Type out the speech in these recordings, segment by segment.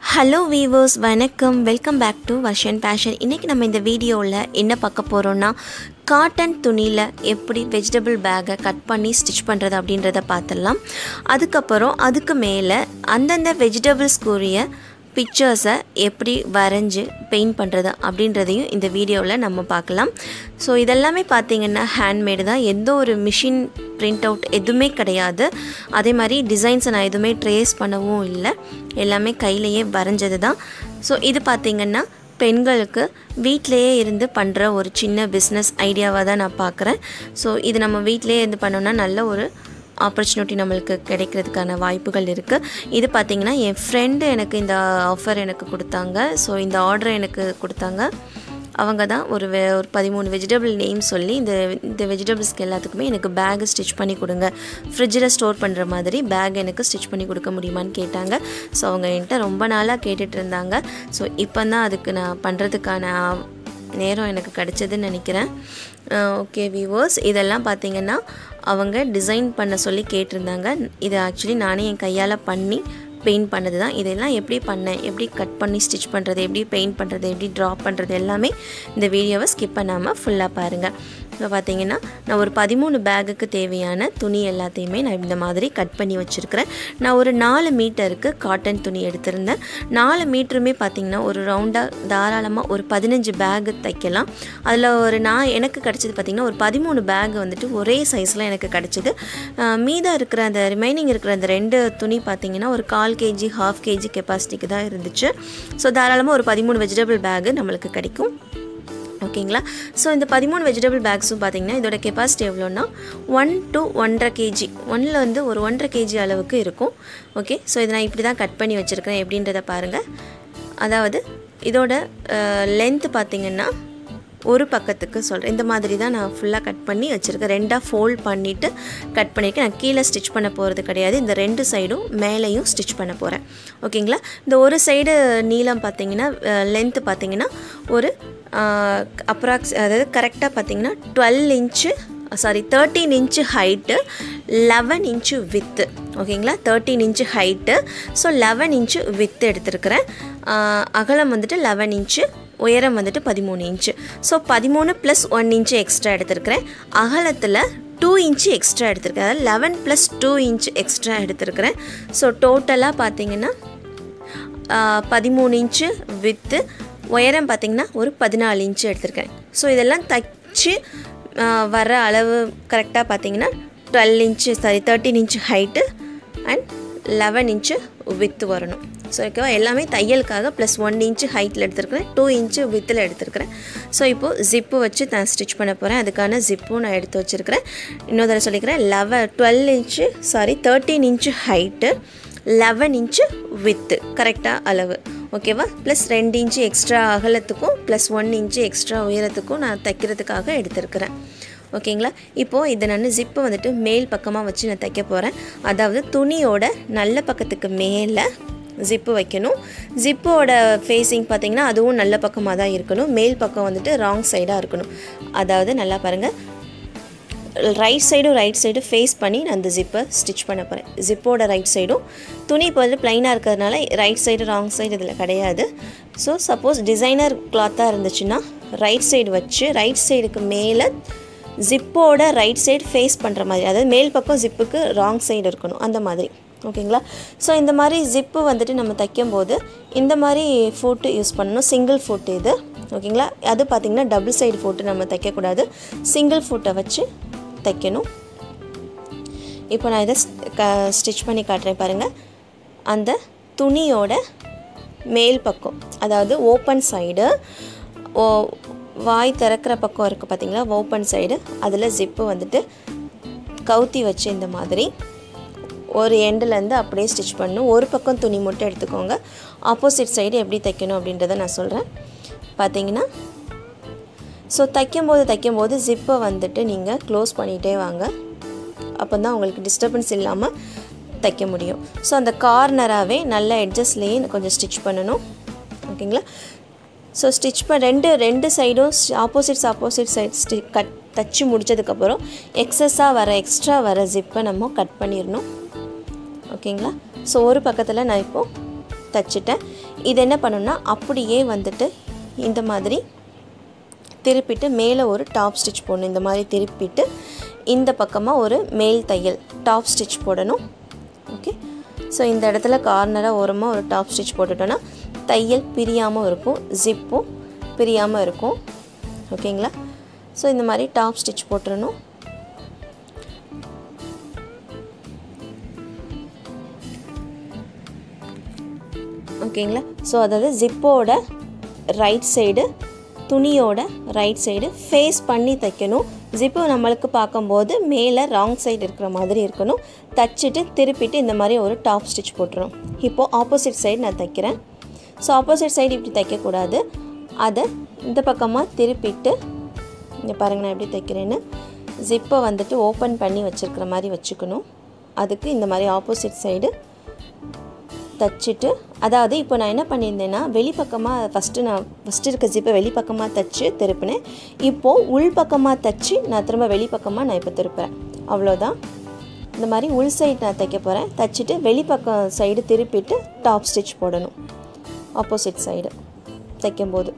hello viewers வணக்கம் welcome back to Varshan fashion இன்றைக்கி நம்ம இந்த வீடியோவில் என்ன பார்க்க போகிறோன்னா காட்டன் துணியில் எப்படி வெஜிடபிள் பேக்கை கட் பண்ணி ஸ்டிச் பண்ணுறது அப்படின்றத பார்த்துடலாம் அதுக்கப்புறம் அதுக்கு மேலே அந்தந்த வெஜிடபிள்ஸ்க்குரிய பிக்சர்ஸை எப்படி வரைஞ்சி பெயிண்ட் பண்ணுறது அப்படின்றதையும் இந்த வீடியோவில் நம்ம பார்க்கலாம் ஸோ இதெல்லாமே பார்த்திங்கன்னா ஹேண்ட்மேடு தான் எந்த ஒரு மிஷின் பிரிண்ட் அவுட் எதுவுமே கிடையாது அதே மாதிரி டிசைன்ஸை நான் எதுவுமே ட்ரேஸ் பண்ணவும் இல்லை எல்லாமே கையிலையே வரைஞ்சது தான் ஸோ இது பார்த்திங்கன்னா பெண்களுக்கு வீட்டிலையே இருந்து பண்ணுற ஒரு சின்ன பிஸ்னஸ் ஐடியாவாக தான் நான் பார்க்குறேன் ஸோ இது நம்ம வீட்டிலையே இருந்து பண்ணோன்னா நல்ல ஒரு ஆப்பர்ச்சுனிட்டி நம்மளுக்கு கிடைக்கிறதுக்கான வாய்ப்புகள் இருக்குது இது பார்த்திங்கன்னா என் ஃப்ரெண்டு எனக்கு இந்த ஆஃபர் எனக்கு கொடுத்தாங்க ஸோ இந்த ஆர்டரை எனக்கு கொடுத்தாங்க அவங்க தான் ஒரு வெ ஒரு பதிமூணு வெஜிடபிள் நேம் சொல்லி இந்த இந்த வெஜிடபிள்ஸ்க்கு எல்லாத்துக்குமே எனக்கு பேக் ஸ்டிச் பண்ணி கொடுங்க ஃப்ரிட்ஜில் ஸ்டோர் பண்ணுற மாதிரி பேக் எனக்கு ஸ்டிச் பண்ணி கொடுக்க முடியுமான்னு கேட்டாங்க ஸோ அவங்க என்கிட்ட ரொம்ப நாளாக கேட்டுட்டு இருந்தாங்க ஸோ இப்போ தான் அதுக்கு நான் பண்ணுறதுக்கான நேரம் எனக்கு கிடச்சதுன்னு நினைக்கிறேன் ஓகே வியூவர்ஸ் இதெல்லாம் பார்த்திங்கன்னா அவங்க டிசைன் பண்ண சொல்லி கேட்டிருந்தாங்க இதை ஆக்சுவலி நானே என் கையால் பண்ணி பெயிண்ட் பண்ணது தான் இதெல்லாம் எப்படி பண்ணேன் எப்படி கட் பண்ணி ஸ்டிச் பண்ணுறது எப்படி பெயிண்ட் பண்ணுறது எப்படி ட்ரா பண்ணுறது எல்லாமே இந்த வீடியோவை ஸ்கிப் பண்ணாமல் ஃபுல்லாக பாருங்கள் இப்போ பார்த்தீங்கன்னா நான் ஒரு பதிமூணு பேக்குக்கு தேவையான துணி எல்லாத்தையுமே நான் இந்த மாதிரி கட் பண்ணி வச்சுருக்கிறேன் நான் ஒரு நாலு மீட்டருக்கு காட்டன் துணி எடுத்திருந்தேன் நாலு மீட்டருமே பார்த்திங்கன்னா ஒரு ரவுண்டாக தாராளமாக ஒரு பதினஞ்சு பேக்கு தைக்கலாம் அதில் ஒரு நான் எனக்கு கிடச்சது பார்த்திங்கன்னா ஒரு பதிமூணு பேக் வந்துட்டு ஒரே சைஸில் எனக்கு கிடச்சிது மீதம் இருக்கிற அந்த ரிமைனிங் இருக்கிற அந்த ரெண்டு துணி பார்த்திங்கன்னா ஒரு கால் கேஜி ஹாஃப் கேஜி கெப்பாசிட்டிக்கு தான் இருந்துச்சு ஸோ தாராளமாக ஒரு பதிமூணு வெஜிடபிள் பேக்கு நம்மளுக்கு கிடைக்கும் ஓகேங்களா ஸோ இந்த பதிமூணு வெஜிடபிள் பேக்ஸும் பார்த்தீங்கன்னா இதோட கெப்பாசிட்டி எவ்வளோன்னா ஒன் டு ஒன்றரை கேஜி ஒன்னில் வந்து ஒரு ஒன்றரை கேஜி அளவுக்கு இருக்கும் ஓகே ஸோ இதை நான் இப்படி தான் கட் பண்ணி வச்சுருக்கிறேன் எப்படின்றத பாருங்கள் அதாவது இதோட லென்த்து பார்த்திங்கன்னா ஒரு பக்கத்துக்கு சொல்கிறேன் இந்த மாதிரி தான் நான் ஃபுல்லாக கட் பண்ணி வச்சுருக்கேன் ரெண்டாக ஃபோல்ட் பண்ணிவிட்டு கட் பண்ணியிருக்கேன் நான் கீழே ஸ்டிச் பண்ண போகிறது கிடையாது இந்த ரெண்டு சைடும் மேலேயும் ஸ்டிச் பண்ண போகிறேன் ஓகேங்களா இந்த ஒரு சைடு நீளம் பார்த்தீங்கன்னா லென்த்து பார்த்தீங்கன்னா ஒரு அப்ராக்ஸ் அதாவது கரெக்டாக பார்த்தீங்கன்னா twelve inch sorry thirteen inch height eleven inch width ஓகேங்களா thirteen inch height so eleven inch width எடுத்துருக்கிறேன் அகலம் வந்துட்டு லெவன் இன்ச்சு உயரம் வந்துட்டு பதிமூணு இன்ச்சு ஸோ பதிமூணு ப்ளஸ் ஒன் இன்ச்சு எக்ஸ்ட்ரா எடுத்துருக்கிறேன் அகலத்தில் டூ இன்ச்சு எக்ஸ்ட்ரா எடுத்திருக்கேன் அதாவது eleven plus two inch extra எடுத்திருக்கிறேன் ஸோ டோட்டலாக பார்த்தீங்கன்னா பதிமூணு இன்ச்சு வித்து உயரம் பார்த்திங்கன்னா ஒரு பதினாலு இன்ச்சு எடுத்திருக்கேன் ஸோ இதெல்லாம் தைச்சு வர அளவு கரெக்டாக பார்த்தீங்கன்னா twelve inch sorry thirteen inch height and eleven inch width வரணும் ஸோ ஓகேவா எல்லாமே தையலுக்காக ப்ளஸ் ஒன் இன்ச்சு ஹைட்டில் எடுத்துருக்கிறேன் டூ இன்ச்சு வித்தில் எடுத்துருக்கிறேன் ஸோ இப்போது ஜிப்பு வச்சு நான் ஸ்டிச் பண்ண போகிறேன் அதுக்கான ஜிப்பும் நான் எடுத்து வச்சுருக்கிறேன் இன்னொரு தடவை சொல்லிக்கிறேன் eleven twelve inch sorry thirteen inch height eleven inch width கரெக்டாக அளவு ஓகேவா ப்ளஸ் ரெண்டு இன்ச்சு எக்ஸ்ட்ரா அகலத்துக்கும் ப்ளஸ் ஒன் இன்ச்சு எக்ஸ்ட்ரா உயரத்துக்கும் நான் தைக்கிறதுக்காக எடுத்துருக்கிறேன் ஓகேங்களா இப்போது இதை நான் ஜிப்பு வந்துட்டு மேல் பக்கமாக வச்சு நான் தைக்க போகிறேன் அதாவது துணியோட நல்ல பக்கத்துக்கு மேலே ஜிப்பு வைக்கணும் ஜிப்போட ஃபேஸிங் பார்த்திங்கன்னா அதுவும் நல்ல பக்கமாக தான் இருக்கணும் மேல் பக்கம் வந்துட்டு ராங் சைடாக இருக்கணும் அதாவது நல்லா பாருங்கள் ரைட் சைடும் ரைட் சைடும் ஃபேஸ் பண்ணி நான் அந்த ஜிப்பை ஸ்டிச் பண்ண போகிறேன் ஜிப்போட ரைட் சைடும் துணி இப்போ வந்து ப்ளைனாக இருக்கிறதுனால ரைட் சைடு ராங் சைடு இதில் கிடையாது ஸோ சப்போஸ் டிசைனர் கிளாத்தாக இருந்துச்சுன்னா ரைட் சைடு வச்சு ரைட் சைடுக்கு மேலே ஜிப்போட ரைட் சைடு ஃபேஸ் பண்ணுற மாதிரி அதாவது மேல் பக்கம் ஜிப்புக்கு ராங் சைடு இருக்கணும் அந்த மாதிரி ஓகேங்களா ஸோ இந்த மாதிரி ஜிப்பு வந்துட்டு நம்ம தைக்கும்போது இந்த மாதிரி ஃபோட்டு யூஸ் பண்ணணும் சிங்கிள் ஃபோட்டு இது ஓகேங்களா அது பார்த்திங்கன்னா டபுள் சைடு ஃபோட்டு நம்ம தைக்கக்கூடாது சிங்கிள் ஃபோட்டை வச்சு தைக்கணும் இப்போ நான் இதை க ஸ்டிச் பண்ணி காட்டுறேன் பாருங்கள் அந்த துணியோட மேல் பக்கம் அதாவது ஓப்பன் சைடு ஓ வாய் திறக்கிற பக்கம் இருக்குது பார்த்தீங்களா ஓப்பன் சைடு அதில் ஜிப்பு வந்துட்டு கவுத்தி வச்சு இந்த மாதிரி ஒரு எண்டுலேருந்து அப்படியே ஸ்டிச் பண்ணணும் ஒரு பக்கம் துணி மட்டும் எடுத்துக்கோங்க ஆப்போசிட் சைடு எப்படி தைக்கணும் அப்படின்றத நான் சொல்கிறேன் பார்த்தீங்கன்னா ஸோ தைக்கும்போது தைக்கும்போது ஜிப்பை வந்துட்டு நீங்கள் க்ளோஸ் பண்ணிகிட்டே வாங்க அப்போ தான் உங்களுக்கு டிஸ்டர்பன்ஸ் இல்லாமல் தைக்க முடியும் ஸோ அந்த கார்னராகவே நல்ல எட்ஜஸ்லேயே கொஞ்சம் ஸ்டிச் பண்ணணும் ஓகேங்களா ஸோ ஸ்டிச் பண்ண ரெண்டு ரெண்டு சைடும் ஆப்போசிட்ஸ் ஆப்போசிட் சைட் ஸ்டி கட் தச்சு முடித்ததுக்கப்புறம் எக்ஸஸாக வர எக்ஸ்ட்ரா வர ஜிப்பை நம்ம கட் பண்ணிடணும் ஓகேங்களா ஸோ ஒரு பக்கத்தில் நான் இப்போது தைச்சிட்டேன் இது என்ன பண்ணணும்னா அப்படியே வந்துட்டு இந்த மாதிரி திருப்பிட்டு மேலே ஒரு டாப் ஸ்டிச் போடணும் இந்த மாதிரி திருப்பிட்டு இந்த பக்கமாக ஒரு மேல் தையல் டாப் ஸ்டிச் போடணும் ஓகே ஸோ இந்த இடத்துல கார்னராக ஓரமாக ஒரு டாப் ஸ்டிச் போட்டுட்டோன்னா தையல் பிரியாமல் இருக்கும் ஜிப்பும் பிரியாமல் இருக்கும் ஓகேங்களா ஸோ இந்த மாதிரி டாப் ஸ்டிச் போட்டுடணும் ஓகேங்களா ஸோ அதாவது ஜிப்போட ரைட் சைடு துணியோட ரைட் சைடு ஃபேஸ் பண்ணி தைக்கணும் ஜிப்பு நம்மளுக்கு பார்க்கும்போது மேலே ராங் சைடு இருக்கிற மாதிரி இருக்கணும் தைச்சிட்டு திருப்பிட்டு இந்த மாதிரி ஒரு டாப் ஸ்டிச் போட்டுரும் இப்போது ஆப்போசிட் சைடு நான் தைக்கிறேன் ஸோ ஆப்போசிட் சைடு இப்படி தைக்கக்கூடாது அதை இந்த பக்கமாக திருப்பிட்டு இங்கே பாருங்கள் நான் எப்படி தைக்கிறேன்னு ஜிப்பை வந்துட்டு ஓப்பன் பண்ணி வச்சுருக்கிற மாதிரி வச்சுக்கணும் அதுக்கு இந்த மாதிரி ஆப்போசிட் சைடு தைச்சிட்டு அதாவது இப்போ நான் என்ன பண்ணியிருந்தேன்னா வெளிப்பக்கமாக ஃபஸ்ட்டு நான் ஃபஸ்ட்டு இருக்க ஜிப்பை வெளிப்பக்கமாக தைச்சி திருப்பினேன் இப்போது உள் பக்கமாக தைச்சி நான் திரும்ப வெளிப்பக்கமாக நான் இப்போ திருப்புறேன் அவ்வளோதான் இந்த மாதிரி உள் சைடு நான் தைக்க போகிறேன் தைச்சிட்டு வெளிப்பக்கம் சைடு திருப்பிட்டு டாப் ஸ்டிச் போடணும் ஆப்போசிட் சைடு தைக்கும்போது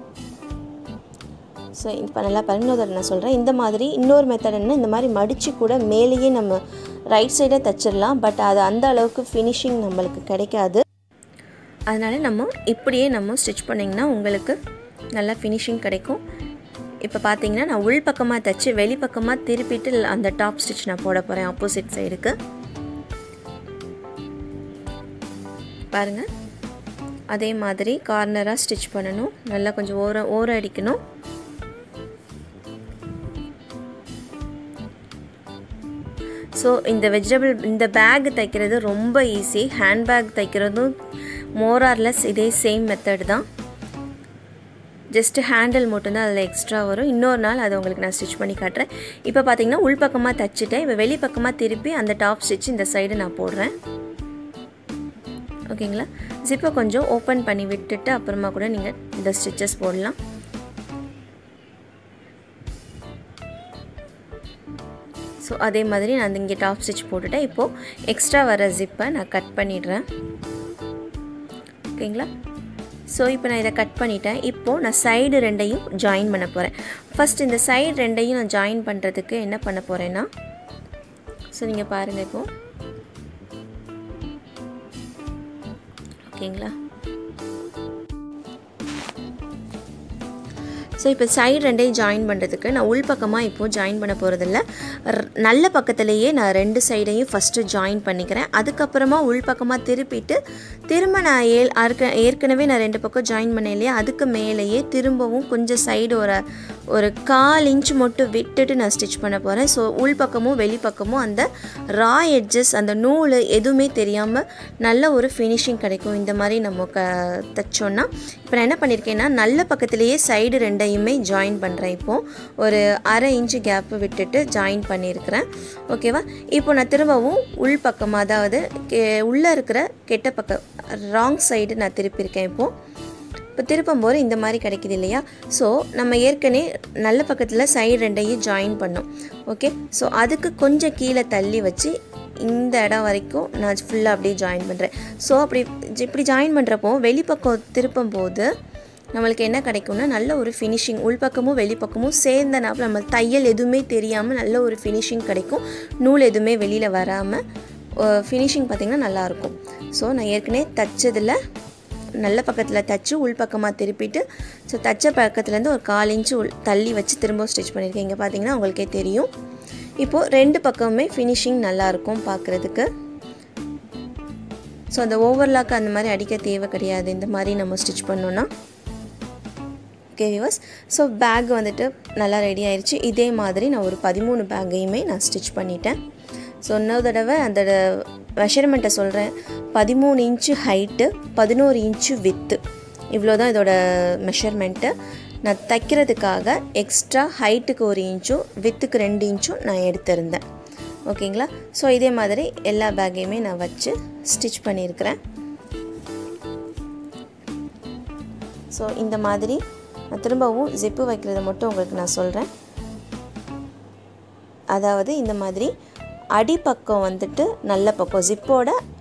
ஸோ இப்போ நல்லா பாருங்க நான் சொல்கிறேன் இந்த மாதிரி இன்னொரு மெத்தட் என்ன இந்த மாதிரி மடித்து கூட மேலேயே நம்ம ரைட் சைடே தைச்சிடலாம் பட் அது அந்த அளவுக்கு ஃபினிஷிங் நம்மளுக்கு கிடைக்காது அதனால் நம்ம இப்படியே நம்ம ஸ்டிச் பண்ணிங்கன்னா உங்களுக்கு நல்லா ஃபினிஷிங் கிடைக்கும் இப்போ பார்த்தீங்கன்னா நான் உள் பக்கமாக தைச்சி வெளி பக்கமாக திருப்பிட்டு அந்த டாப் ஸ்டிச் நான் போட போகிறேன் ஆப்போசிட் சைடுக்கு பாருங்கள் அதே மாதிரி கார்னராக ஸ்டிச் பண்ணணும் நல்லா கொஞ்சம் ஓர ஓர அடிக்கணும் ஸோ இந்த வெஜிடபிள் இந்த பேக் தைக்கிறது ரொம்ப ஈஸி ஹேண்ட் பேக் தைக்கிறதும் மோரார்லெஸ் இதே சேம் மெத்தட் தான் ஜஸ்ட்டு ஹேண்டில் மட்டும்தான் அதில் எக்ஸ்ட்ரா வரும் இன்னொரு நாள் அதை உங்களுக்கு நான் ஸ்டிச் பண்ணி காட்டுறேன் இப்போ பார்த்தீங்கன்னா உள் பக்கமாக தைச்சிட்டேன் இப்போ வெளி பக்கமாக திருப்பி அந்த டாப் ஸ்டிச் இந்த சைடு நான் போடுறேன் ஓகேங்களா ஜிப்பை கொஞ்சம் ஓப்பன் பண்ணி விட்டுட்டு அப்புறமா கூட நீங்கள் இந்த ஸ்டிச்சஸ் போடலாம் ஸோ அதே மாதிரி நான் இங்கே டாப் ஸ்டிச் போட்டுட்டேன் இப்போது எக்ஸ்ட்ரா வர ஜிப்பை நான் கட் பண்ணிடுறேன் ஓகேங்களா ஸோ இப்போ நான் இதை கட் பண்ணிட்டேன் இப்போது நான் சைடு ரெண்டையும் ஜாயின் பண்ண போகிறேன் ஃபஸ்ட் இந்த சைடு ரெண்டையும் நான் ஜாயின் பண்ணுறதுக்கு என்ன பண்ண போகிறேன்னா ஸோ நீங்கள் பாருங்கள் இப்போது ஓகேங்களா ஸோ இப்போ சைடு ரெண்டையும் ஜாயின் பண்ணுறதுக்கு நான் உள் பக்கமாக இப்போது ஜாயின் பண்ண போகிறதில்ல நல்ல பக்கத்துலேயே நான் ரெண்டு சைடையும் ஃபஸ்ட்டு ஜாயின் பண்ணிக்கிறேன் அதுக்கப்புறமா உள் பக்கமாக திருப்பிட்டு திரும்ப நான் ஏ அறுக்க ஏற்கனவே நான் ரெண்டு பக்கம் ஜாயின் பண்ணேன் இல்லையா அதுக்கு மேலேயே திரும்பவும் கொஞ்சம் சைடு ஒரு ஒரு கால் இன்ச் மட்டும் விட்டுட்டு நான் ஸ்டிச் பண்ண போகிறேன் ஸோ உள் பக்கமும் வெளி பக்கமும் அந்த ரா எட்ஜஸ் அந்த நூல் எதுவுமே தெரியாமல் நல்ல ஒரு ஃபினிஷிங் கிடைக்கும் இந்த மாதிரி நம்ம க தைச்சோன்னா இப்போ நான் என்ன பண்ணியிருக்கேன்னா நல்ல பக்கத்துலேயே சைடு ரெண்டையுமே ஜாயின் பண்ணுறேன் இப்போது ஒரு அரை இன்ச்சு கேப்பு விட்டுட்டு ஜாயின் பண்ணியிருக்கிறேன் ஓகேவா இப்போ நான் திரும்பவும் உள் பக்கமாக அதாவது கே உள்ளே இருக்கிற கெட்ட பக்கம் ராங் சைடு நான் திருப்பியிருக்கேன் இப்போது இப்போ திருப்பும்போது இந்த மாதிரி கிடைக்குது இல்லையா ஸோ நம்ம ஏற்கனவே நல்ல பக்கத்தில் சைடு ரெண்டையும் ஜாயின் பண்ணோம் ஓகே ஸோ அதுக்கு கொஞ்சம் கீழே தள்ளி வச்சு இந்த இடம் வரைக்கும் நான் ஃபுல்லாக அப்படியே ஜாயின் பண்ணுறேன் ஸோ அப்படி இப்படி ஜாயின் பண்ணுறப்போ வெளிப்பக்கம் திருப்பும் போது நம்மளுக்கு என்ன கிடைக்கும்னா நல்ல ஒரு ஃபினிஷிங் உள்பக்கமும் வெளிப்பக்கமும் சேர்ந்த நாப்பில் நம்ம தையல் எதுவுமே தெரியாமல் நல்ல ஒரு ஃபினிஷிங் கிடைக்கும் நூல் எதுவுமே வெளியில் வராமல் ஃபினிஷிங் பார்த்திங்கன்னா நல்லாயிருக்கும் ஸோ நான் ஏற்கனவே தைச்சதில் நல்ல பக்கத்தில் தைச்சு உள் பக்கமாக திருப்பிட்டு ஸோ தைச்ச பக்கத்துலேருந்து ஒரு கால் இன்ச்சு உள் தள்ளி வச்சு திரும்ப ஸ்டிச் பண்ணியிருக்கேன் இங்கே பார்த்தீங்கன்னா உங்களுக்கே தெரியும் இப்போது ரெண்டு பக்கமுமே ஃபினிஷிங் நல்லாயிருக்கும் பார்க்குறதுக்கு ஸோ அந்த ஓவர்லாக் அந்த மாதிரி அடிக்க தேவை கிடையாது இந்த மாதிரி நம்ம ஸ்டிச் பண்ணோன்னா ஓகே விவர்ஸ் ஸோ பேக் வந்துட்டு நல்லா ரெடி ஆயிடுச்சு இதே மாதிரி நான் ஒரு பதிமூணு பேக்கையுமே நான் ஸ்டிச் பண்ணிட்டேன் ஸோ இன்னொரு தடவை அந்த மெஷர்மெண்ட்டை சொல்கிறேன் பதிமூணு இன்ச்சு ஹைட்டு பதினோரு இன்ச்சு வித்து இவ்வளோ தான் இதோட மெஷர்மெண்ட்டு நான் தைக்கிறதுக்காக எக்ஸ்ட்ரா ஹைட்டுக்கு ஒரு இன்ச்சும் வித்துக்கு ரெண்டு இன்ச்சும் நான் எடுத்திருந்தேன் ஓகேங்களா ஸோ இதே மாதிரி எல்லா பேக்கையுமே நான் வச்சு ஸ்டிச் பண்ணியிருக்கிறேன் ஸோ இந்த மாதிரி நான் திரும்பவும் ஜிப்பு வைக்கிறத மட்டும் உங்களுக்கு நான் சொல்கிறேன் அதாவது இந்த மாதிரி அடிப்பக்கம் வந்துட்டு நல்ல பக்கம் ஜிப்போட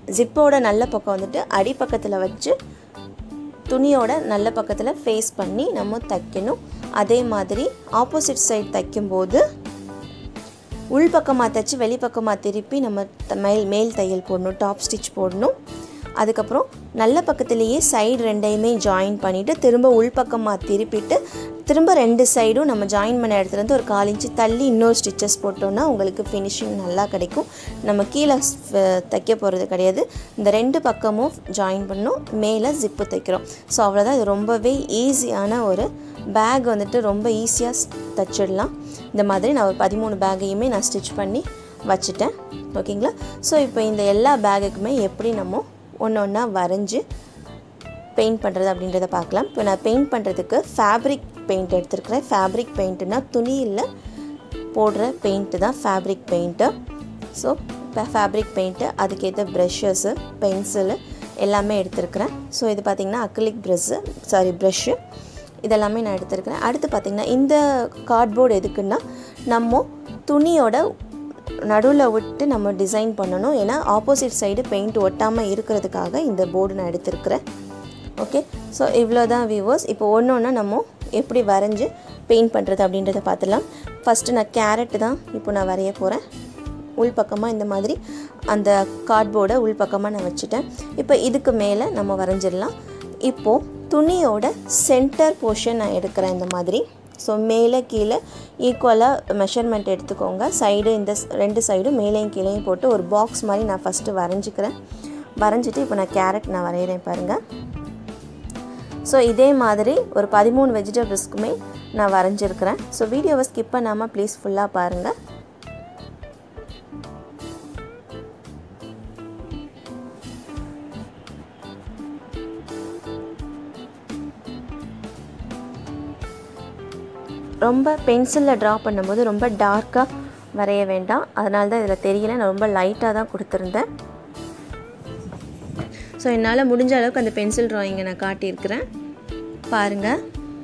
ஜிப்போட நல்ல பக்கம் வந்துட்டு அடிப்பக்கத்தில் வச்சு துணியோட நல்ல பக்கத்தில் ஃபேஸ் பண்ணி நம்ம தைக்கணும் அதே மாதிரி ஆப்போசிட் சைடு தைக்கும்போது உள்பக்கமாக தைச்சி வெளிப்பக்கமாக திருப்பி நம்ம த- மேல் மேல் தையல் போடணும் டாப் ஸ்டிச் போடணும் அதுக்கப்புறம் நல்ல பக்கத்துலேயே சைடு ரெண்டையுமே ஜாயின் பண்ணிவிட்டு திரும்ப உள்பக்கமாக திருப்பிட்டு திரும்ப ரெண்டு சைடும் நம்ம ஜாயின் பண்ண இடத்துலேருந்து ஒரு கால் இன்ச்சு தள்ளி இன்னொரு ஸ்டிச்சஸ் போட்டோம்னா உங்களுக்கு ஃபினிஷிங் நல்லா கிடைக்கும் நம்ம கீழே ஸ்- தைக்க போகிறது கிடையாது இந்த ரெண்டு பக்கமும் ஜாயின் பண்ணணும் மேலே ஜிப்பு தைக்கிறோம் ஸோ அவ்வளோதான் இது ரொம்பவே ஈஸியான ஒரு பேக் வந்துட்டு ரொம்ப ஈஸியாக தச்சிடலாம் இந்த மாதிரி நான் ஒரு பதிமூணு பேக்கையுமே நான் ஸ்டிச் பண்ணி வச்சுட்டேன் ஓகேங்களா ஸோ இப்போ இந்த எல்லா பேகுக்குமே எப்படி நம்ம ஒன்று ஒன்றா வரைஞ்சி பெயிண்ட் பண்ணுறது அப்படின்றத பார்க்கலாம் இப்போ நான் பெயிண்ட் பண்ணுறதுக்கு ஃபேப்ரிக் பெயிண்ட் எடுத்திருக்கிறேன் ஃபேப்ரிக் பெயிண்ட்டுனா துணியில் போடுற பெயிண்ட்டு தான் ஃபேப்ரிக் பெயிண்ட்டு ஸோ இப்போ ஃபேப்ரிக் பெயிண்ட்டு அதுக்கேற்ற ப்ரெஷ்ஷஸ்ஸு பென்சிலு எல்லாமே எடுத்திருக்கிறேன் ஸோ இது பார்த்திங்கன்னா அக்ரிலிக் ப்ரெஷ்ஷு சாரி ப்ரெஷ்ஷு இதெல்லாமே நான் எடுத்திருக்கிறேன் அடுத்து பார்த்திங்கன்னா இந்த கார்ட்போர்டு எதுக்குன்னா நம்ம துணியோட நடுவில் விட்டு நம்ம டிசைன் பண்ணணும் ஏன்னா ஆப்போசிட் சைடு பெயிண்ட் ஒட்டாமல் இருக்கிறதுக்காக இந்த போர்டு நான் எடுத்திருக்கிறேன் ஓகே ஸோ இவ்வளோ தான் வியூவர்ஸ் இப்போ ஒன்று ஒன்றா நம்ம எப்படி வரைஞ்சி பெயிண்ட் பண்ணுறது அப்படின்றத பார்த்துலாம் ஃபஸ்ட்டு நான் கேரட் தான் இப்போ நான் வரைய போகிறேன் உள்பக்கமாக இந்த மாதிரி அந்த கார்ட்போர்டை உள்பக்கமாக நான் வச்சுட்டேன் இப்போ இதுக்கு மேலே நம்ம வரைஞ்சிடலாம் இப்போது துணியோட சென்டர் போர்ஷன் நான் எடுக்கிறேன் இந்த மாதிரி ஸோ மேலே கீழே ஈக்குவலாக மெஷர்மெண்ட் எடுத்துக்கோங்க சைடு இந்த ஸ்- ரெண்டு சைடும் மேலேயும் கீழேயும் போட்டு ஒரு பாக்ஸ் மாதிரி நான் ஃபஸ்ட்டு வரைஞ்சிக்கிறேன் வரைஞ்சிட்டு இப்போ நான் கேரட் நான் வரைகிறேன் பாருங்கள் ஸோ இதே மாதிரி ஒரு பதிமூணு வெஜிடபிள்ஸ்க்குமே நான் வரைஞ்சிருக்கிறேன் ஸோ வீடியோவை ஸ்கிப் பண்ணாமல் ப்ளீஸ் ஃபுல்லாக பாருங்கள் ரொம்ப பென்சிலில் ட்ரா பண்ணும்போது ரொம்ப டார்க்காக வரைய வேண்டாம் அதனால தான் இதில் தெரியல நான் ரொம்ப லைட்டாக தான் கொடுத்துருந்தேன் ஸோ என்னால் முடிஞ்ச அளவுக்கு அந்த பென்சில் ட்ராயிங்கை நான் காட்டியிருக்கிறேன் பாருங்கள்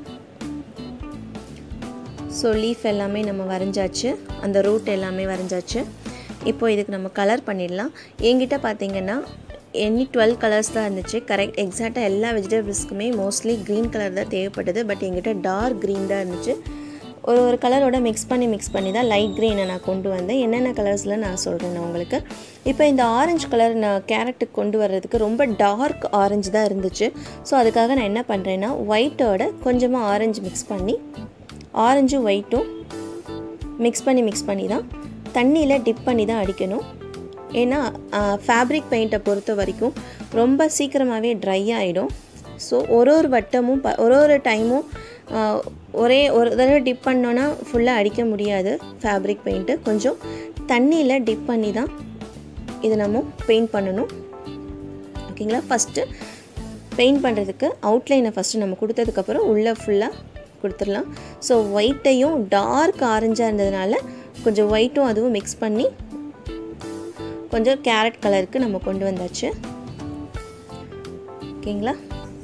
ஸோ லீஃப் எல்லாமே நம்ம வரைஞ்சாச்சு அந்த ரூட் எல்லாமே வரைஞ்சாச்சு இப்போ இதுக்கு நம்ம கலர் பண்ணிடலாம் என்கிட்ட பார்த்தீங்கன்னா எனி டுவெல் கலர்ஸ் தான் இருந்துச்சு கரெக்ட் எக்ஸாக்டாக எல்லா வெஜிடபிள்ஸ்க்குமே மோஸ்ட்லி க்ரீன் கலர் தான் தேவைப்பட்டது பட் என்கிட்ட டார்க் க்ரீன் தான் இருந்துச்சு ஒரு ஒரு கலரோட மிக்ஸ் பண்ணி மிக்ஸ் பண்ணி தான் லைட் க்ரீனை நான் கொண்டு வந்தேன் என்னென்ன கலர்ஸில் நான் சொல்கிறேன் நான் உங்களுக்கு இப்போ இந்த ஆரஞ்சு கலர் நான் கேரட்டுக்கு கொண்டு வர்றதுக்கு ரொம்ப டார்க் ஆரஞ்சு தான் இருந்துச்சு ஸோ அதுக்காக நான் என்ன பண்ணுறேன்னா ஒயிட்டோட கொஞ்சமாக ஆரஞ்சு மிக்ஸ் பண்ணி ஆரஞ்சும் ஒயிட்டும் மிக்ஸ் பண்ணி மிக்ஸ் பண்ணி தான் தண்ணியில் டிப் பண்ணி தான் அடிக்கணும் ஏன்னா ஃபேப்ரிக் பெயிண்ட்டை பொறுத்த வரைக்கும் ரொம்ப சீக்கிரமாகவே ட்ரை ஆகிடும் ஸோ ஒரு ஒரு வட்டமும் ப ஒரு ஒரு டைமும் ஒரே ஒரு தடவை டிப் பண்ணோன்னா ஃபுல்லாக அடிக்க முடியாது ஃபேப்ரிக் பெயிண்ட்டு கொஞ்சம் தண்ணியில் டிப் பண்ணி தான் இது நம்ம பெயிண்ட் பண்ணணும் ஓகேங்களா ஃபஸ்ட்டு பெயிண்ட் பண்ணுறதுக்கு அவுட்லைனை ஃபஸ்ட்டு நம்ம கொடுத்ததுக்கப்புறம் உள்ளே ஃபுல்லாக கொடுத்துடலாம் ஸோ ஒயிட்டையும் டார்க் ஆரஞ்சாக இருந்ததுனால கொஞ்சம் ஒயிட்டும் அதுவும் மிக்ஸ் பண்ணி கொஞ்சம் கேரட் கலருக்கு நம்ம கொண்டு வந்தாச்சு ஓகேங்களா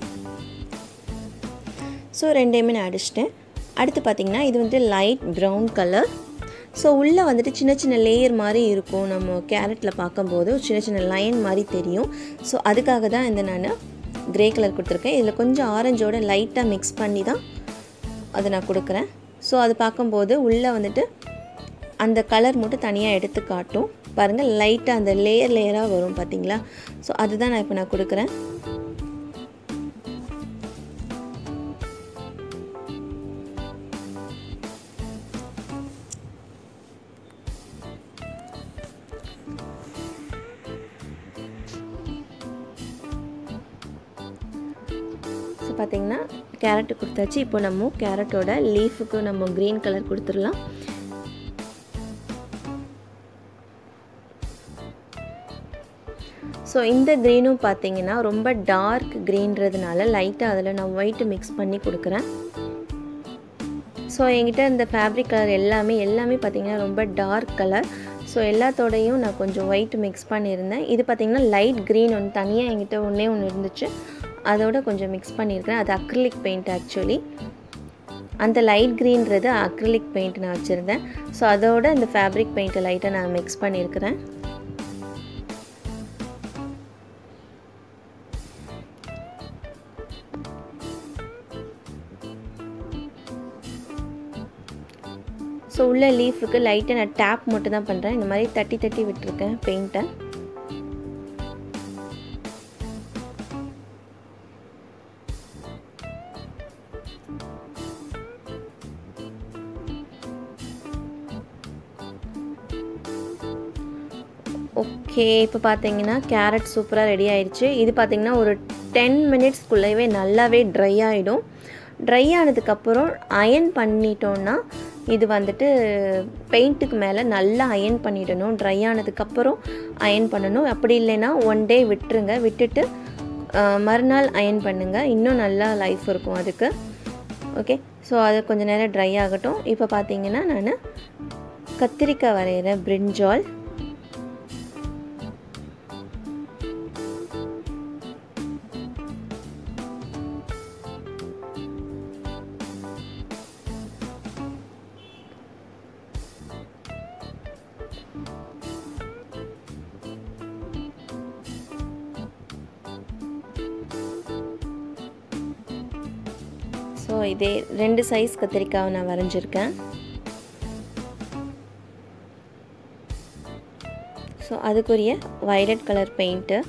ஸோ ரெண்டையுமே நான் அடிச்சிட்டேன் அடுத்து பார்த்திங்கன்னா இது வந்து லைட் ப்ரௌன் கலர் ஸோ உள்ளே வந்துட்டு சின்ன சின்ன லேயர் மாதிரி இருக்கும் நம்ம கேரட்டில் பார்க்கும்போது சின்ன சின்ன லைன் மாதிரி தெரியும் ஸோ அதுக்காக தான் இந்த நான் க்ரே கலர் கொடுத்துருக்கேன் இதில் கொஞ்சம் ஆரஞ்சோட லைட்டாக மிக்ஸ் பண்ணி தான் அதை நான் கொடுக்குறேன் ஸோ அது பார்க்கும்போது உள்ளே வந்துட்டு அந்த கலர் மட்டும் தனியாக எடுத்து காட்டும் பாருங்கள் லைட்டாக அந்த லேயர் லேயராக வரும் பார்த்தீங்களா ஸோ அதுதான் நான் இப்போ நான் கொடுக்குறேன் ஸோ பார்த்தீங்கன்னா கேரட்டு கொடுத்தாச்சு இப்போ நம்ம கேரட்டோட லீஃபுக்கு நம்ம க்ரீன் கலர் கொடுத்துடலாம் ஸோ இந்த க்ரீனும் பார்த்தீங்கன்னா ரொம்ப டார்க் க்ரீன்றதுனால லைட்டாக அதில் நான் ஒயிட்டு மிக்ஸ் பண்ணி கொடுக்குறேன் ஸோ என்கிட்ட இந்த ஃபேப்ரிக் கலர் எல்லாமே எல்லாமே பார்த்தீங்கன்னா ரொம்ப டார்க் கலர் ஸோ எல்லாத்தோடையும் நான் கொஞ்சம் ஒயிட் மிக்ஸ் பண்ணியிருந்தேன் இது பார்த்தீங்கன்னா லைட் க்ரீன் ஒன்று தனியாக என்கிட்ட ஒன்றே ஒன்று இருந்துச்சு அதோட கொஞ்சம் மிக்ஸ் பண்ணியிருக்கிறேன் அது அக்ரிலிக் பெயிண்ட் ஆக்சுவலி அந்த லைட் க்ரீன்றது அக்ரிலிக் பெயிண்ட் நான் வச்சுருந்தேன் ஸோ அதோட இந்த ஃபேப்ரிக் பெயிண்ட்டை லைட்டாக நான் மிக்ஸ் பண்ணியிருக்கிறேன் ஸோ உள்ள லீஃபுக்கு லைட்டாக நான் டேப் மட்டும் தான் பண்ணுறேன் இந்த மாதிரி தட்டி தட்டி விட்டுருக்கேன் பெயிண்ட்டை ஓகே இப்போ பார்த்தீங்கன்னா கேரட் சூப்பராக ரெடி ஆயிடுச்சு இது பார்த்தீங்கன்னா ஒரு டென் மினிட்ஸ்க்குள்ளேயே நல்லாவே ட்ரை ஆகிடும் ட்ரை ஆனதுக்கப்புறம் அயன் பண்ணிட்டோன்னா இது வந்துட்டு பெயிண்ட்டுக்கு மேலே நல்லா அயன் பண்ணிடணும் ட்ரை ஆனதுக்கப்புறம் அயன் பண்ணணும் அப்படி இல்லைன்னா ஒன் டே விட்டுருங்க விட்டுட்டு மறுநாள் அயன் பண்ணுங்கள் இன்னும் நல்லா லைஃப் இருக்கும் அதுக்கு ஓகே ஸோ அது கொஞ்சம் நேரம் ட்ரை ஆகட்டும் இப்போ பார்த்தீங்கன்னா நான் கத்திரிக்காய் வரைகிறேன் பிரிஞ்சால் ஸோ இதே ரெண்டு சைஸ் கத்திரிக்காவை நான் வரைஞ்சிருக்கேன் ஸோ அதுக்குரிய வயலட் கலர் பெயிண்ட்டு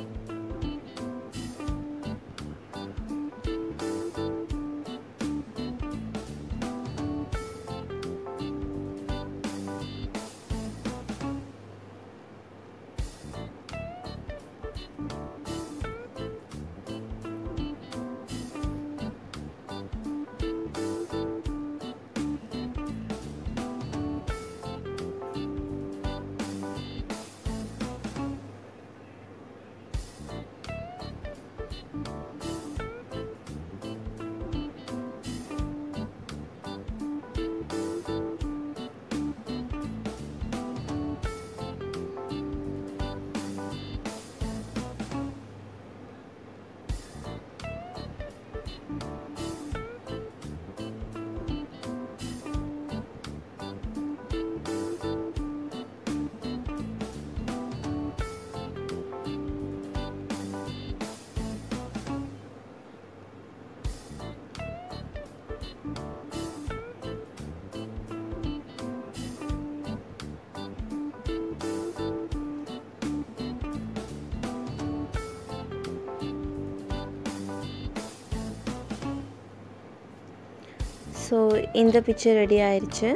ஸோ இந்த பிக்சர் ரெடி ஆயிடுச்சு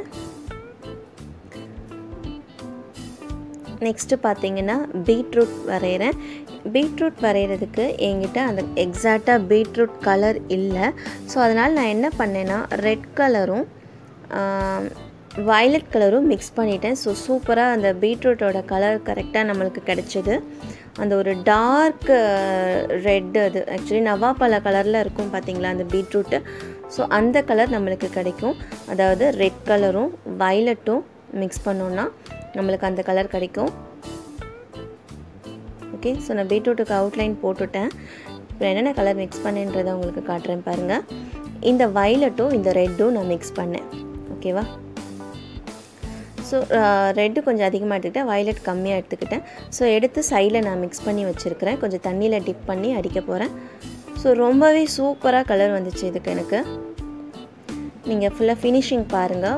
நெக்ஸ்ட்டு பார்த்தீங்கன்னா பீட்ரூட் வரைகிறேன் பீட்ரூட் வரைகிறதுக்கு என்கிட்ட அந்த எக்ஸாக்டாக பீட்ரூட் கலர் இல்லை ஸோ அதனால் நான் என்ன பண்ணேன்னா ரெட் கலரும் வயலட் கலரும் மிக்ஸ் பண்ணிட்டேன் ஸோ சூப்பராக அந்த பீட்ரூட்டோட கலர் கரெக்டாக நம்மளுக்கு கிடச்சிது அந்த ஒரு டார்க் ரெட் அது ஆக்சுவலி நவாப்பழ கலரில் இருக்கும் பார்த்தீங்களா அந்த பீட்ரூட்டு ஸோ அந்த கலர் நம்மளுக்கு கிடைக்கும் அதாவது ரெட் கலரும் வயலட்டும் மிக்ஸ் பண்ணோன்னா நம்மளுக்கு அந்த கலர் கிடைக்கும் ஓகே ஸோ நான் பீட்ரூட்டுக்கு அவுட்லைன் போட்டுட்டேன் இப்போ என்னென்ன கலர் மிக்ஸ் பண்ணேன்றதை உங்களுக்கு காட்டுறேன் பாருங்கள் இந்த வயலட்டும் இந்த ரெட்டும் நான் மிக்ஸ் பண்ணேன் ஓகேவா ஸோ ரெட்டு கொஞ்சம் அதிகமாக எடுத்துக்கிட்டேன் வயலட் கம்மியாக எடுத்துக்கிட்டேன் ஸோ எடுத்து சைடில் நான் மிக்ஸ் பண்ணி வச்சுருக்கிறேன் கொஞ்சம் தண்ணியில் டிப் பண்ணி அடிக்க போகிறேன் ஸோ ரொம்பவே சூப்பராக கலர் வந்துச்சு இதுக்கு எனக்கு நீங்கள் ஃபுல்லாக ஃபினிஷிங் பாருங்கள்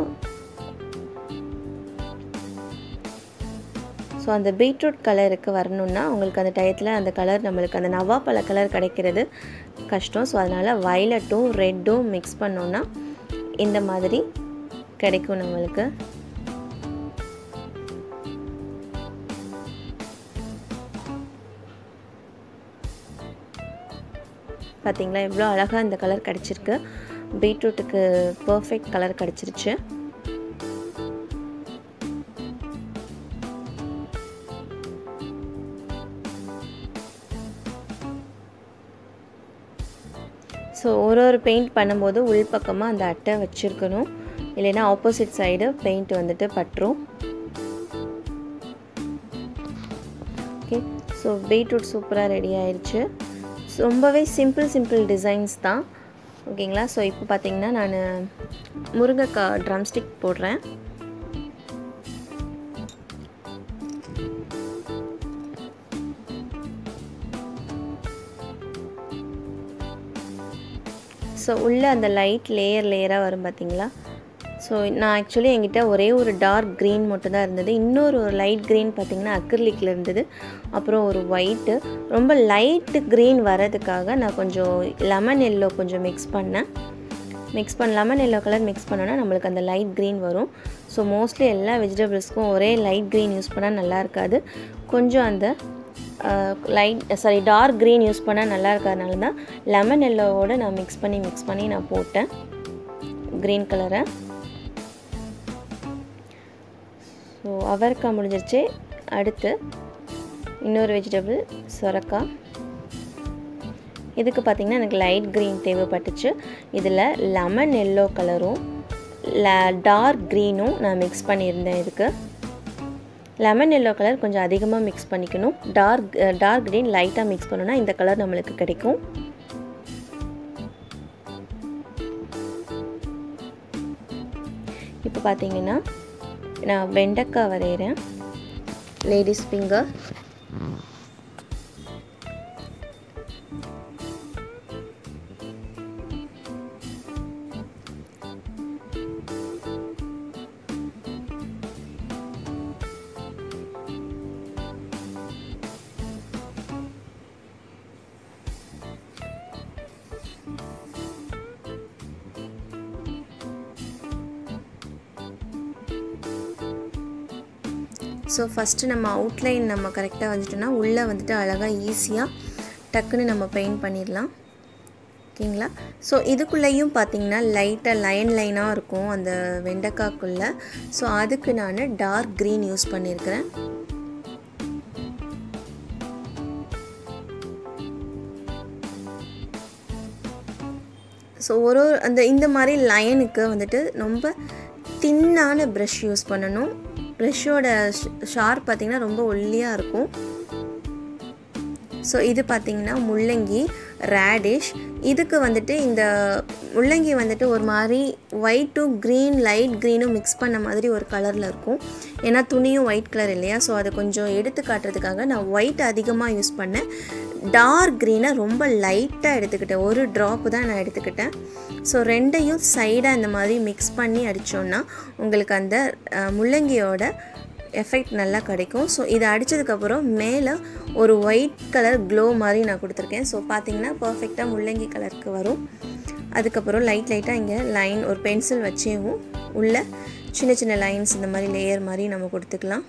ஸோ அந்த பீட்ரூட் கலருக்கு வரணுன்னா உங்களுக்கு அந்த டயத்தில் அந்த கலர் நம்மளுக்கு அந்த நவாப்பழ கலர் கிடைக்கிறது கஷ்டம் ஸோ அதனால் வயலட்டும் ரெட்டும் மிக்ஸ் பண்ணோன்னா இந்த மாதிரி கிடைக்கும் நம்மளுக்கு பார்த்தீங்களா எவ்வளோ அழகாக இந்த கலர் கிடச்சிருக்கு பீட்ரூட்டுக்கு பர்ஃபெக்ட் கலர் கிடச்சிருச்சு ஸோ ஒரு ஒரு பெயிண்ட் பண்ணும்போது உள்பக்கமாக அந்த அட்டை வச்சுருக்கணும் இல்லைன்னா ஆப்போசிட் சைடு பெயிண்ட் வந்துட்டு பட்டுரும் ஓகே ஸோ பீட்ரூட் சூப்பராக ரெடி ஆயிடுச்சு ரொம்பவே சிம்பிள் சிம்பிள் டிசைன்ஸ் தான் ஓகேங்களா ஸோ இப்போ பார்த்தீங்கன்னா நான் முருங்கைக்காய் ட்ரம்ஸ்டிக் போடுறேன் ஸோ உள்ளே அந்த லைட் லேயர் லேயராக வரும் பார்த்தீங்களா ஸோ நான் ஆக்சுவலி என்கிட்ட ஒரே ஒரு டார்க் க்ரீன் மட்டும் தான் இருந்தது இன்னொரு ஒரு லைட் க்ரீன் பார்த்திங்கன்னா அக்ரிலிக்கில் இருந்தது அப்புறம் ஒரு ஒயிட்டு ரொம்ப லைட்டு க்ரீன் வரதுக்காக நான் கொஞ்சம் லெமன் எல்லோ கொஞ்சம் மிக்ஸ் பண்ணேன் மிக்ஸ் பண்ண லெமன் எல்லோ கலர் மிக்ஸ் பண்ணோன்னா நம்மளுக்கு அந்த லைட் க்ரீன் வரும் ஸோ மோஸ்ட்லி எல்லா வெஜிடபிள்ஸ்க்கும் ஒரே லைட் க்ரீன் யூஸ் பண்ணால் நல்லா இருக்காது கொஞ்சம் அந்த light sorry dark green use பண்ணால் நல்லா இருக்கிறதுனால தான் லெமன் எல்லோவோடு நான் மிக்ஸ் பண்ணி மிக்ஸ் பண்ணி நான் போட்டேன் க்ரீன் கலரை ஸோ அவரைக்காய் முடிஞ்சிருச்சு அடுத்து இன்னொரு வெஜிடபிள் சொரக்காய் இதுக்கு பார்த்திங்கன்னா எனக்கு லைட் க்ரீன் தேவைப்பட்டுச்சு இதில் லெமன் எல்லோ கலரும் ல டார்க் க்ரீனும் நான் மிக்ஸ் பண்ணியிருந்தேன் இதுக்கு லெமன் எல்லோ கலர் கொஞ்சம் அதிகமாக மிக்ஸ் பண்ணிக்கணும் டார்க் டார்க் க்ரீன் லைட்டாக மிக்ஸ் பண்ணோன்னா இந்த கலர் நம்மளுக்கு கிடைக்கும் இப்போ பார்த்தீங்கன்னா நான் வெண்டைக்காய் வரைகிறேன் லேடிஸ் ஃபிங்கர் ஸோ ஃபஸ்ட்டு நம்ம அவுட்லைன் நம்ம கரெக்டாக வந்துட்டோன்னா உள்ளே வந்துட்டு அழகாக ஈஸியாக டக்குன்னு நம்ம பெயிண்ட் பண்ணிடலாம் ஓகேங்களா ஸோ இதுக்குள்ளேயும் பார்த்தீங்கன்னா லைட்டாக லைன் லைனாக இருக்கும் அந்த வெண்டைக்காக்குள்ளே ஸோ அதுக்கு நான் டார்க் க்ரீன் யூஸ் பண்ணியிருக்கிறேன் ஸோ ஒரு அந்த இந்த மாதிரி லைனுக்கு வந்துட்டு ரொம்ப தின்னான ப்ரஷ் யூஸ் பண்ணணும் ப்ரெஷ்ஷோட ஷார்ப் பார்த்திங்கன்னா ரொம்ப ஒல்லியாக இருக்கும் ஸோ இது பார்த்திங்கன்னா முள்ளங்கி ரேடிஷ் இதுக்கு வந்துட்டு இந்த முள்ளங்கி வந்துட்டு ஒரு மாதிரி ஒயிட்டும் க்ரீன் லைட் க்ரீனும் மிக்ஸ் பண்ண மாதிரி ஒரு கலரில் இருக்கும் ஏன்னா துணியும் ஒயிட் கலர் இல்லையா ஸோ அதை கொஞ்சம் எடுத்து காட்டுறதுக்காக நான் ஒயிட் அதிகமாக யூஸ் பண்ணேன் டார்க் க்ரீனை ரொம்ப லைட்டாக எடுத்துக்கிட்டேன் ஒரு ட்ராப்பு தான் நான் எடுத்துக்கிட்டேன் ஸோ ரெண்டையும் சைடாக இந்த மாதிரி மிக்ஸ் பண்ணி அடித்தோன்னா உங்களுக்கு அந்த முள்ளங்கியோட எஃபெக்ட் நல்லா கிடைக்கும் ஸோ இதை அடித்ததுக்கப்புறம் மேலே ஒரு ஒயிட் கலர் க்ளோ மாதிரி நான் கொடுத்துருக்கேன் ஸோ பார்த்தீங்கன்னா பர்ஃபெக்டாக முள்ளங்கி கலருக்கு வரும் அதுக்கப்புறம் லைட் லைட்டாக இங்கே லைன் ஒரு பென்சில் வச்சேவும் உள்ள சின்ன சின்ன லைன்ஸ் இந்த மாதிரி லேயர் மாதிரி நம்ம கொடுத்துக்கலாம்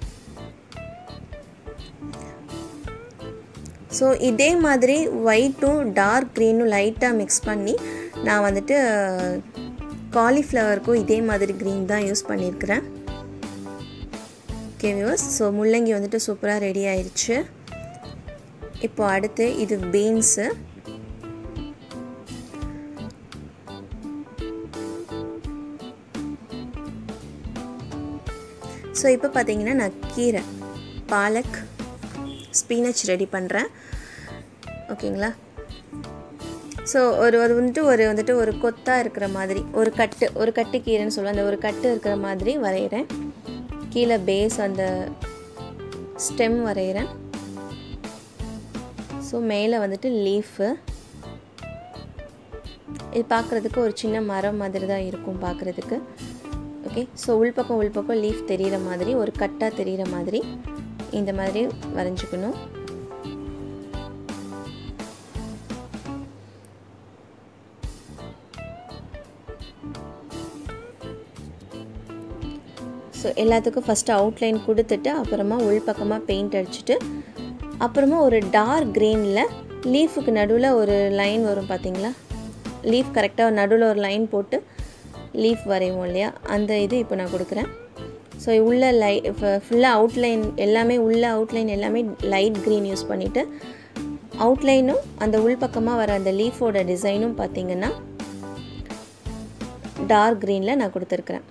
ஸோ இதே மாதிரி ஒயிட்டும் டார்க் க்ரீனும் லைட்டாக மிக்ஸ் பண்ணி நான் வந்துட்டு காலிஃப்ளவருக்கும் இதே மாதிரி க்ரீன் தான் யூஸ் பண்ணியிருக்கிறேன் ஓகே வியூவர்ஸ் ஸோ முள்ளங்கி வந்துட்டு சூப்பராக ரெடி ஆயிடுச்சு இப்போ அடுத்து இது பீன்ஸு ஸோ இப்போ பார்த்தீங்கன்னா நான் கீரை பாலக் ஸ்பீனச் ரெடி பண்ணுறேன் ஓகேங்களா ஸோ ஒரு அது வந்துட்டு ஒரு வந்துட்டு ஒரு கொத்தாக இருக்கிற மாதிரி ஒரு கட்டு ஒரு கட்டு கீரைன்னு சொல்லுவேன் அந்த ஒரு கட்டு இருக்கிற மாதிரி வரைகிறேன் கீழே பேஸ் அந்த ஸ்டெம் வரைகிறேன் ஸோ மேலே வந்துட்டு லீஃபு இது பார்க்குறதுக்கு ஒரு சின்ன மரம் மாதிரி தான் இருக்கும் பார்க்குறதுக்கு ஓகே ஸோ உள்பக்கம் உள்பக்கம் லீஃப் தெரிகிற மாதிரி ஒரு கட்டாக தெரிகிற மாதிரி இந்த மாதிரி வரைஞ்சிக்கணும் ஸோ எல்லாத்துக்கும் ஃபஸ்ட்டு அவுட்லைன் கொடுத்துட்டு அப்புறமா உள்பக்கமாக பெயிண்ட் அடிச்சுட்டு அப்புறமா ஒரு டார்க் க்ரீனில் லீஃபுக்கு நடுவில் ஒரு லைன் வரும் பார்த்தீங்களா லீஃப் கரெக்டாக நடுவில் ஒரு லைன் போட்டு லீஃப் வரைவோம் இல்லையா அந்த இது இப்போ நான் கொடுக்குறேன் ஸோ உள்ள லை ஃபுல்லாக அவுட்லைன் எல்லாமே உள்ள அவுட்லைன் எல்லாமே லைட் க்ரீன் யூஸ் பண்ணிவிட்டு அவுட்லைனும் அந்த உள்பக்கமாக வர அந்த லீஃபோட டிசைனும் பார்த்திங்கன்னா டார்க் க்ரீனில் நான் கொடுத்துருக்குறேன்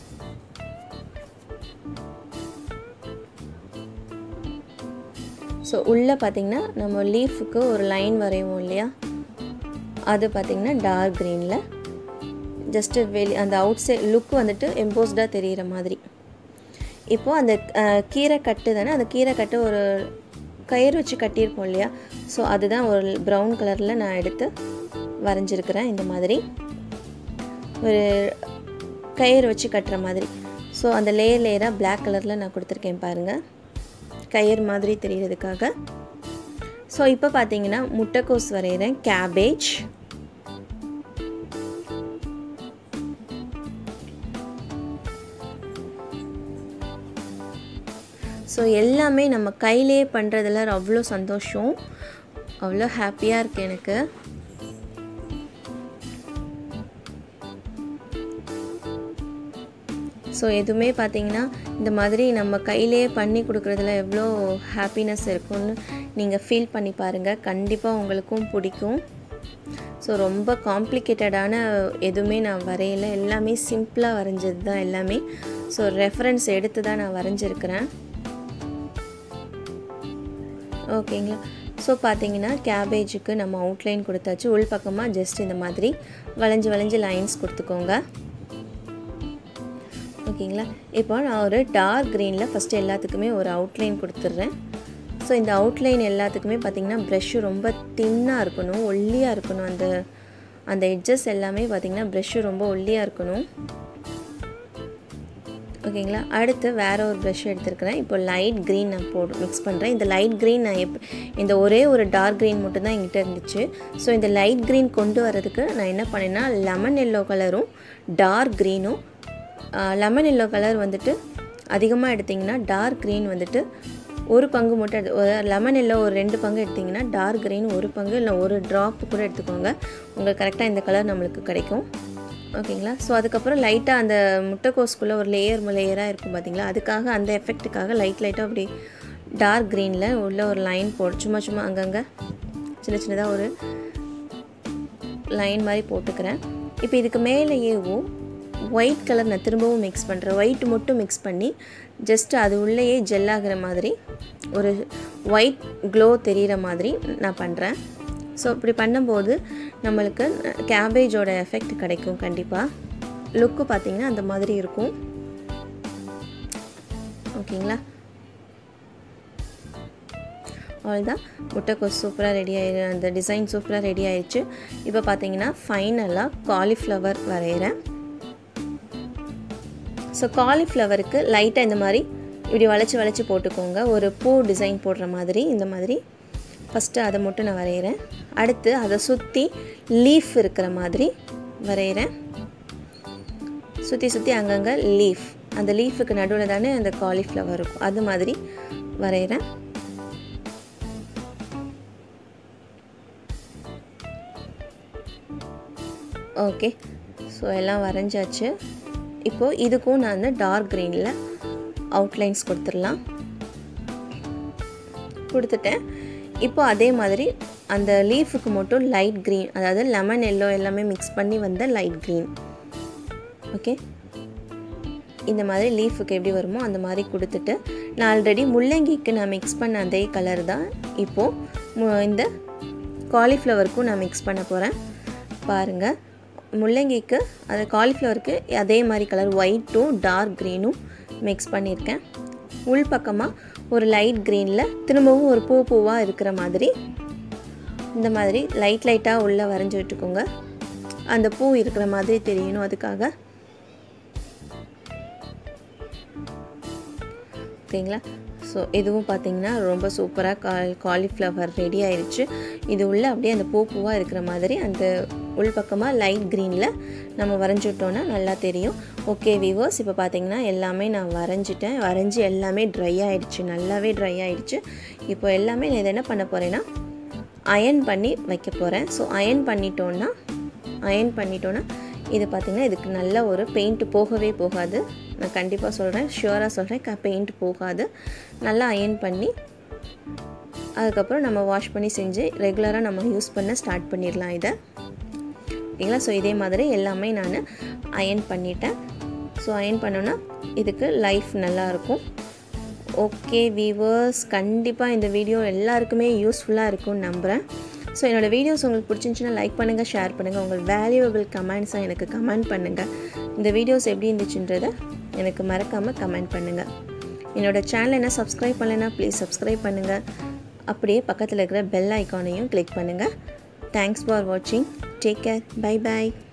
ஸோ உள்ளே பார்த்திங்கன்னா நம்ம லீஃபுக்கு ஒரு லைன் வரைவோம் இல்லையா அது பார்த்திங்கன்னா டார்க் க்ரீனில் ஜஸ்ட்டு வெளி அந்த அவுட் சைட் லுக் வந்துட்டு எம்போஸ்டாக தெரிகிற மாதிரி இப்போது அந்த கீரை கட்டு தானே அந்த கீரை கட்டு ஒரு கயிறு வச்சு கட்டியிருப்போம் இல்லையா ஸோ அதுதான் ஒரு ப்ரௌன் கலரில் நான் எடுத்து வரைஞ்சிருக்கிறேன் இந்த மாதிரி ஒரு கயிறு வச்சு கட்டுற மாதிரி ஸோ அந்த லேயர் லேயராக பிளாக் கலரில் நான் கொடுத்துருக்கேன் பாருங்கள் கயிறு மாதிரி தெரியறதுக்காக ஸோ இப்போ பார்த்தீங்கன்னா முட்டைக்கோஸ் வரைகிறேன் கேபேஜ் ஸோ எல்லாமே நம்ம கையிலே பண்ணுறதுல அவ்வளோ சந்தோஷம் அவ்வளோ ஹாப்பியாக இருக்குது எனக்கு ஸோ எதுவுமே பார்த்தீங்கன்னா இந்த மாதிரி நம்ம கையிலே பண்ணி கொடுக்குறதுல எவ்வளோ ஹாப்பினஸ் இருக்கும்னு நீங்கள் ஃபீல் பண்ணி பாருங்கள் கண்டிப்பாக உங்களுக்கும் பிடிக்கும் ஸோ ரொம்ப காம்ப்ளிகேட்டடான எதுவுமே நான் வரையலை எல்லாமே சிம்பிளாக வரைஞ்சது தான் எல்லாமே ஸோ ரெஃபரன்ஸ் எடுத்து தான் நான் வரைஞ்சிருக்கிறேன் ஓகேங்களா ஸோ பார்த்தீங்கன்னா கேபேஜுக்கு நம்ம அவுட்லைன் கொடுத்தாச்சு உள் பக்கமாக ஜஸ்ட் இந்த மாதிரி வளைஞ்சு வளைஞ்சு லைன்ஸ் கொடுத்துக்கோங்க ஓகேங்களா இப்போ நான் ஒரு டார்க் க்ரீனில் ஃபஸ்ட்டு எல்லாத்துக்குமே ஒரு அவுட்லைன் கொடுத்துட்றேன் ஸோ இந்த அவுட்லைன் எல்லாத்துக்குமே பார்த்திங்கன்னா ப்ரெஷ்ஷு ரொம்ப தின்னாக இருக்கணும் ஒல்லியாக இருக்கணும் அந்த அந்த எட்ஜஸ் எல்லாமே பார்த்திங்கன்னா ப்ரெஷ்ஷு ரொம்ப ஒல்லியாக இருக்கணும் ஓகேங்களா அடுத்து வேறு ஒரு ப்ரஷ் எடுத்துருக்கிறேன் இப்போ லைட் க்ரீன் நான் போடு மிக்ஸ் பண்ணுறேன் இந்த லைட் க்ரீன் நான் எப் இந்த ஒரே ஒரு டார்க் க்ரீன் மட்டும் தான் என்கிட்ட இருந்துச்சு ஸோ இந்த லைட் க்ரீன் கொண்டு வரதுக்கு நான் என்ன பண்ணேன்னா லெமன் எல்லோ கலரும் டார்க் க்ரீனும் லெமன் எல்லோ கலர் வந்துட்டு அதிகமாக எடுத்திங்கன்னா டார்க் க்ரீன் வந்துட்டு ஒரு பங்கு மட்டும் எடுத்து லெமன் எல்லோ ஒரு ரெண்டு பங்கு எடுத்திங்கன்னா டார்க் க்ரீன் ஒரு பங்கு இல்லை ஒரு ட்ராப் கூட எடுத்துக்கோங்க உங்களுக்கு கரெக்டாக இந்த கலர் நம்மளுக்கு கிடைக்கும் ஓகேங்களா ஸோ அதுக்கப்புறம் லைட்டாக அந்த முட்டைக்கோஸ்குள்ளே ஒரு லேயர் லேயராக இருக்கும் பார்த்தீங்களா அதுக்காக அந்த எஃபெக்ட்டுக்காக லைட் லைட்டாக அப்படி டார்க் க்ரீனில் உள்ள ஒரு லைன் போடு சும்மா சும்மா அங்கங்கே சின்ன சின்னதாக ஒரு லைன் மாதிரி போட்டுக்கிறேன் இப்போ இதுக்கு மேலேயேவும் ஒயிட் கலர் நான் திரும்பவும் மிக்ஸ் பண்ணுறேன் ஒயிட் மட்டும் மிக்ஸ் பண்ணி ஜஸ்ட் அது உள்ளேயே ஜெல் ஆகிற மாதிரி ஒரு ஒயிட் க்ளோ தெரிகிற மாதிரி நான் பண்ணுறேன் ஸோ இப்படி பண்ணும்போது நம்மளுக்கு கேபேஜோட எஃபெக்ட் கிடைக்கும் கண்டிப்பாக லுக்கு பார்த்திங்கன்னா அந்த மாதிரி இருக்கும் ஓகேங்களா அவ்வளோதான் முட்டைக்கோஸ் சூப்பராக ரெடி ஆயிரு அந்த டிசைன் சூப்பராக ரெடி ஆயிடுச்சு இப்போ பார்த்தீங்கன்னா ஃபைனலாக காலிஃப்ளவர் வரைகிறேன் ஸோ காலிஃப்ளவருக்கு லைட்டாக இந்த மாதிரி இப்படி வளைச்சி வளைச்சி போட்டுக்கோங்க ஒரு பூ டிசைன் போடுற மாதிரி இந்த மாதிரி ஃபஸ்ட்டு அதை மட்டும் நான் வரைகிறேன் அடுத்து அதை சுற்றி லீஃப் இருக்கிற மாதிரி வரைகிறேன் சுற்றி சுற்றி அங்கங்கே லீஃப் அந்த லீஃபுக்கு நடுவில் தானே அந்த காலிஃப்ளவர் இருக்கும் அது மாதிரி வரைகிறேன் ஓகே ஸோ எல்லாம் வரைஞ்சாச்சு இப்போது இதுக்கும் நான் வந்து டார்க் க்ரீனில் அவுட்லைன்ஸ் கொடுத்துடலாம் கொடுத்துட்டேன் இப்போ அதே மாதிரி அந்த லீஃபுக்கு மட்டும் லைட் க்ரீன் அதாவது லெமன் எல்லோ எல்லாமே மிக்ஸ் பண்ணி வந்த லைட் க்ரீன் ஓகே இந்த மாதிரி லீஃபுக்கு எப்படி வருமோ அந்த மாதிரி கொடுத்துட்டு நான் ஆல்ரெடி முள்ளங்கிக்கு நான் மிக்ஸ் பண்ண அதே கலர் தான் இப்போது இந்த காலிஃப்ளவருக்கும் நான் மிக்ஸ் பண்ண போகிறேன் பாருங்கள் முள்ளங்கிக்கு அது காலிஃப்ளவருக்கு அதே மாதிரி கலர் ஒயிட்டும் டார்க் க்ரீனும் மிக்ஸ் பண்ணியிருக்கேன் உள் பக்கமாக ஒரு லைட் க்ரீனில் திரும்பவும் ஒரு பூ பூவாக இருக்கிற மாதிரி இந்த மாதிரி லைட் லைட்டாக உள்ளே வரைஞ்சி விட்டுக்கோங்க அந்த பூ இருக்கிற மாதிரி தெரியணும் அதுக்காக ஓகேங்களா ஸோ இதுவும் பார்த்தீங்கன்னா ரொம்ப சூப்பராக கால் காலிஃப்ளவர் ரெடி ஆயிடுச்சு இது உள்ளே அப்படியே அந்த பூ பூவாக இருக்கிற மாதிரி அந்த உள்பக்கமாக லைட் க்ரீனில் நம்ம வரைஞ்சிட்டோன்னா நல்லா தெரியும் ஓகே விவோஸ் இப்போ பார்த்தீங்கன்னா எல்லாமே நான் வரைஞ்சிட்டேன் வரைஞ்சி எல்லாமே ட்ரை ஆகிடுச்சு நல்லாவே ட்ரை ஆகிடுச்சு இப்போ எல்லாமே நான் இதை என்ன பண்ண போகிறேன்னா அயன் பண்ணி வைக்க போகிறேன் ஸோ அயன் பண்ணிட்டோன்னா அயன் பண்ணிட்டோன்னா இது பார்த்திங்கன்னா இதுக்கு நல்ல ஒரு பெயிண்ட் போகவே போகாது நான் கண்டிப்பாக சொல்கிறேன் ஷுவராக சொல்கிறேன் க பெயிண்ட் போகாது நல்லா அயன் பண்ணி அதுக்கப்புறம் நம்ம வாஷ் பண்ணி செஞ்சு ரெகுலராக நம்ம யூஸ் பண்ண ஸ்டார்ட் பண்ணிடலாம் இதை ஓகேங்களா ஸோ இதே மாதிரி எல்லாமே நான் அயன் பண்ணிட்டேன் ஸோ அயன் பண்ணோன்னா இதுக்கு லைஃப் நல்லாயிருக்கும் ஓகே வீவர்ஸ் கண்டிப்பாக இந்த வீடியோ எல்லாருக்குமே யூஸ்ஃபுல்லாக இருக்கும்னு நம்புகிறேன் ஸோ என்னோடய வீடியோஸ் உங்களுக்கு பிடிச்சிருந்துச்சுன்னா லைக் பண்ணுங்கள் ஷேர் பண்ணுங்கள் உங்கள் வேல்யூபிள் கமெண்ட்ஸை எனக்கு கமெண்ட் பண்ணுங்கள் இந்த வீடியோஸ் எப்படி இருந்துச்சுன்றதை எனக்கு மறக்காமல் கமெண்ட் பண்ணுங்கள் என்னோடய சேனலை என்ன சப்ஸ்கிரைப் பண்ணலைன்னா ப்ளீஸ் சப்ஸ்கிரைப் பண்ணுங்கள் அப்படியே பக்கத்தில் இருக்கிற பெல் ஐக்கானையும் கிளிக் பண்ணுங்கள் தேங்க்ஸ் ஃபார் வாட்சிங் டேக் கேர் பை பாய்